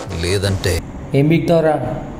లేదంటే ఏం బిక్తావురా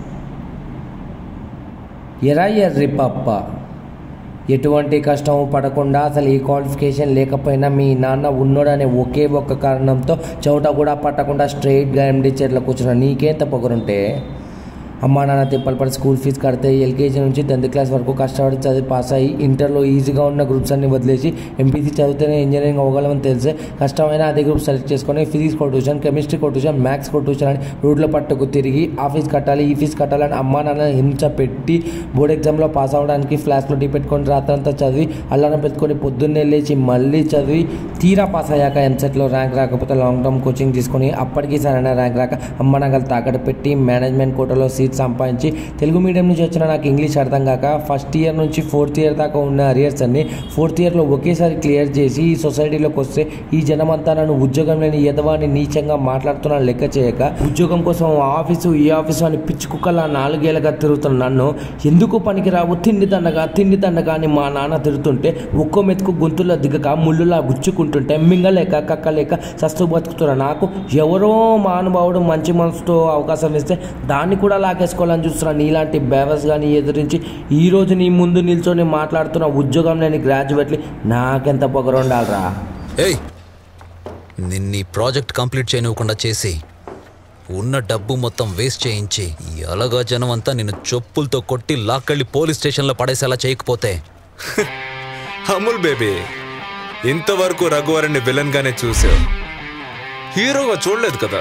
ఎరా ఎర్రి పప్ప ఎటువంటి కష్టం పడకుండా అసలు ఈ క్వాలిఫికేషన్ లేకపోయినా మీ నాన్న ఉన్నోడనే ఒకే ఒక్క కారణంతో చౌట కూడా పట్టకుండా స్ట్రైట్గా ఎండి చైర్లో కూర్చున్నా నీకేం తప్పకరుంటే అమ్మా నాన్న తిప్పలు పడి స్కూల్ ఫీజు కడితే ఎల్కేజీ నుంచి టెన్త్ క్లాస్ వరకు కష్టపడి చదివి పాస్ అయ్యి ఇంటర్లో ఈజీగా ఉన్న గ్రూప్స్ అన్ని వదిలేసి ఎంపీసీ చదివితేనే ఇంజనీరింగ్ అవ్వగలమని తెలిసే కష్టమైన అదే గ్రూప్ సెలెక్ట్ చేసుకొని ఫిజిక్స్ కొట్యూషన్ కెమిస్ట్రీ కొట్యూషన్ మ్యాథ్స్ కొట్యూషన్ అని రూట్లో పట్టుకు తిరిగి ఆ ఫీజు కట్టాలి ఈ ఫీజు కట్టాలని అమ్మా నాన్న హింస పెట్టి బోర్డ్ ఎగ్జామ్లో పాస్ అవ్వడానికి ఫ్లాష్లో టీ పెట్టుకొని రాత్రంతా చదివి అల్లారం పెట్టుకొని పొద్దున్నే లేచి మళ్ళీ చదివి తీరా పాస్ అయ్యాక ఎంసెట్లో ర్యాంక్ రాకపోతే లాంగ్ టర్మ్ కోచింగ్ తీసుకొని అప్పటికి సరైన ర్యాంక్ రాక అమ్మ నగలు తాకట్టు పెట్టి మేనేజ్మెంట్ కోటాలో సీట్ సంపాదించి తెలుగు మీడియం నుంచి వచ్చిన నాకు ఇంగ్లీష్ అర్థం కాక ఫస్ట్ ఇయర్ నుంచి ఫోర్త్ ఇయర్ దాకా ఉన్న అరియర్స్ అన్ని ఫోర్త్ ఇయర్లో ఒకేసారి క్లియర్ చేసి ఈ సొసైటీలోకి వస్తే ఈ జనమంతా నన్ను ఉద్యోగం లేని ఎదవాన్ని నీచంగా మాట్లాడుతున్నా లెక్క చేయక ఉద్యోగం కోసం ఆ ఆఫీసు ఈ ఆఫీసు అని పిచ్చి కుక్కలా నాలుగేళ్ళగా తిరుగుతున్న నన్ను ఎందుకు పనికిరావు తిండి దండగా తిండి దండగా అని మా నాన్న తిరుగుతుంటే ఒక్కో మెతుకు గొంతులో దిగక ముళ్ళులా గుచ్చుకుంటుంటే మింగలేక కక్కలేక సస్తు బతుకుతున్న నాకు ఎవరో మానుభావుడు మంచి మనసుతో అవకాశం ఇస్తే దాన్ని కూడా లాగేసుకోవాలని చూస్తున్నా నీలాంటి బేవస్ కానీ ఎదిరించి ఈ రోజు నీ ముందు నిల్చొని మాట్లాడుతున్న ఉద్యోగం లేని గ్రాడ్యుయేట్లీ నాకెంత పొగరు ఉండాలిరా ఏయ్ నిన్ని ప్రాజెక్ట్ కంప్లీట్ చేయనివ్వకుండా చేసి ఉన్న డబ్బు మొత్తం వేస్ట్ చేయించి ఈ అలగా జనం అంతా నిన్ను చెప్పులతో కొట్టి లాక్కెళ్ళి పోలీస్ స్టేషన్లో పడేసేలా చేయకపోతే అమూల్ బేబీ ఇంతవరకు రఘువరణ్ని విలన్ గానే చూసావు హీరోగా చూడలేదు కదా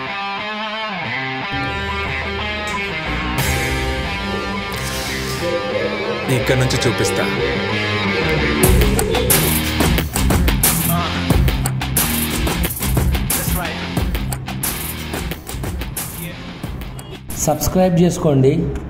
ఇక్కడ నుంచి చూపిస్తా సబ్స్క్రైబ్ చేసుకోండి